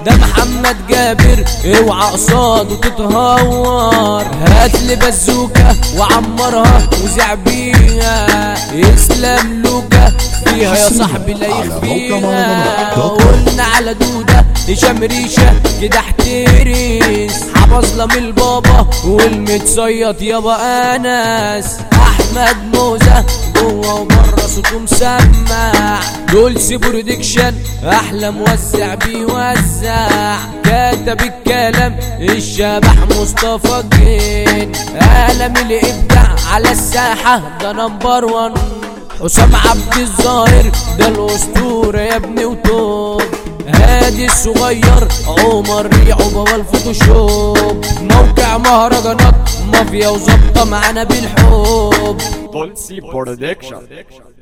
ده محمد جابر اوعى قصاده تتهور هات لي بزوكة وعمرها وزع بيها اسلام لوكا فيها يا صاحبي لا على موقع يخفيها مهرجانات دوت كوم. قلنا على دودة هشام ريشة كده احترس حبظلة من البابا والمتصيط يابا انس احمد موزة جوه وبره صوته مسمع دول برودكشن احلى موزع بيوزع كتب الكلام الشبح مصطفى الجن قلم الابداع على الساحة ده نمبر وان حسام عبد الظاهر ده الاسطورة يا ابني وتوب هادي الصغير عمر ريعو بابا الفوتوشوب موقع مهرجانات مافيا وظبطة معانا بالحب Dolce Production.